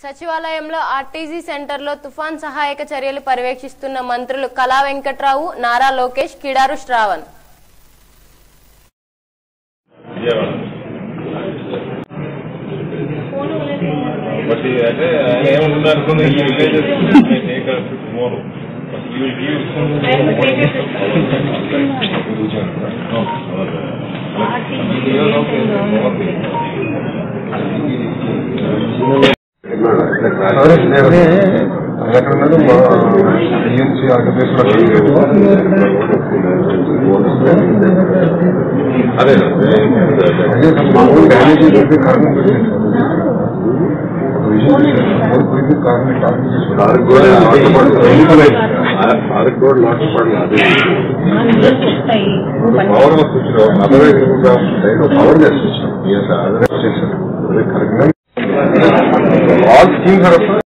సచివాలయంలో ఆర్టీజీ సెంటర్లో తుఫాన్ సహాయక చర్యలు పర్యవేక్షిస్తున్న మంత్రులు కళా వెంకట్రావు నారా లోకేష్ కిడారు శ్రావణ్ విజయవాడ బట్ ఇది అంటే ఆయన ఏమనుకున్నారు అనుకున్నా ఈ villages take more you give ఎక్కడున్నాడు మా టీఎంసీ అదే మామూలు డ్యామేజ్ అయితే కారణం కారణం కూడా ఆరుకు కూడా లాస్ట్ పడలేదు అదే పవర్ వచ్చిన అదర్వైజ్ పవర్ చేసి వచ్చాం అదర్వైజ్ చేశారు కరెక్ట్గా ఆల్ స్కీమ్స్